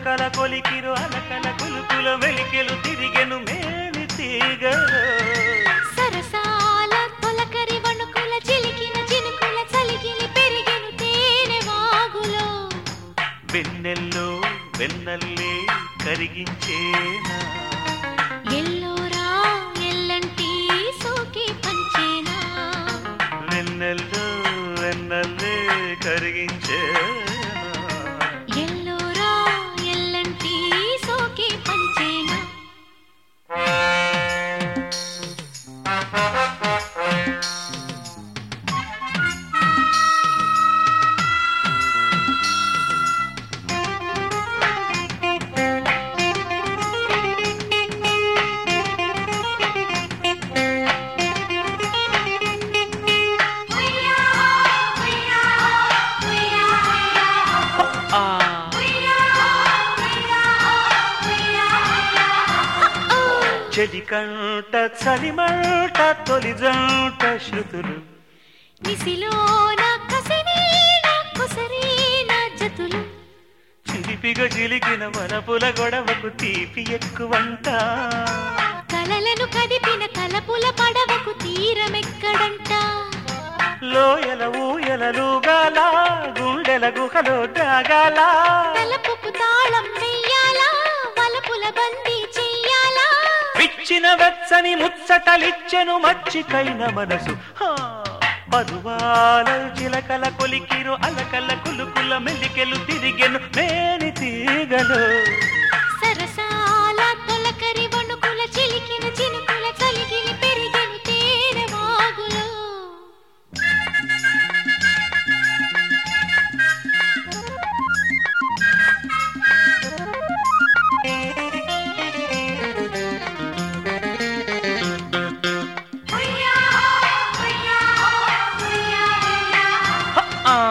చిలకల కొలికిరు అలకల కులుకుల మెలికెలు తిరిగెను మేని తీగలు సరసాల తొలకరి వణుకుల చిలికిన చినుకుల చలికిని పెరిగెను తేనె వాగులో వెన్నెల్లో వెన్నల్లే కరిగించేనా ఎల్లోరా ఎల్లంటి సోకి పంచేనా వెన్నెల్లో వెన్నల్లే కరిగించేనా ఎల్లోరా ఎల్లంటి సోకి పంచేనా ఆ చెలికంట చలిమంట తొలి జంట శృతులు నిసిలోన కసిరీన కుసరీన జతులు చిలిపిగా చిలికిన వనపుల గొడవకు తీపి ఎక్కువంట కలలను కదిపిన తలపుల పడవకు తీరమెక్కడంట లోయల ఊయలలుగాల గుండెల గుహలో దాగాల తలపుకు తాళం వెయ్యాలా వలపుల బందీ చెయ్యాలా విచ్చిన వెచ్చని ముచ్చటలిచ్చెను మచ్చికైన మనసు హా! పరువాల చిలకల కొలికిరు అలకల కులుకుల మెలికెలు తిరిగెను మేని తీగలు సరసాల తొలకరి వణుకుల చిలికిన చినుకుల చలికిని పెరిగెను తేనె వాగులో ఆ!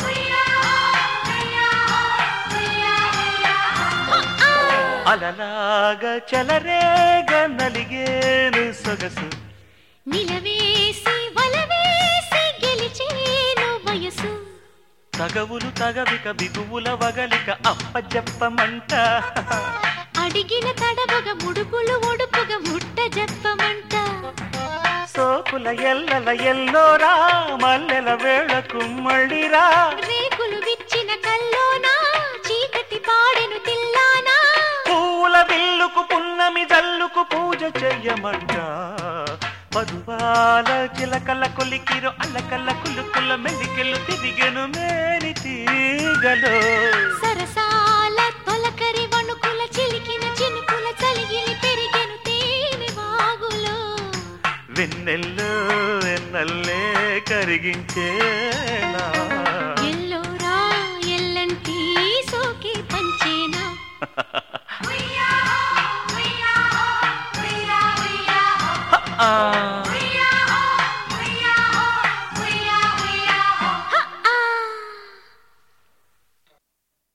అలలాగా చెలరేగ నలిగేను సొగసు నిలవేసి వలవేసి గెలిచేను వయసు తగవులు తగవిక బిగువుల వగలిక అప్పజెప్పమంట అడిగిన తడవగ ముడుపులు ఒడుపుగా ముట్ట జప్పమంట సోకుల ఎల్లల ఎల్లోరా మల్లెల వేళకు మళ్ళీరా రేకులు విచ్చిన కల్లోనా చీకటి పాడెను తిల్లానా పూల బిల్లుకు పున్నమి జల్లుకు పూజ చెయ్యమంట పదువాల చిలకల కొలికిరు అల్లకల్ల కులుకుల మెలికెలు తిరిగెను మేని తీగలు సరసాల తొలకరి వణుకుల చిలికిన చినుకుల చలిగిలి పెరిగెను తేనె వాగులో వెన్నెల్లో వెన్నల్లే కరిగించేనా ఎల్లోరా ఎల్లంటి సోకి పంచేనా ఆ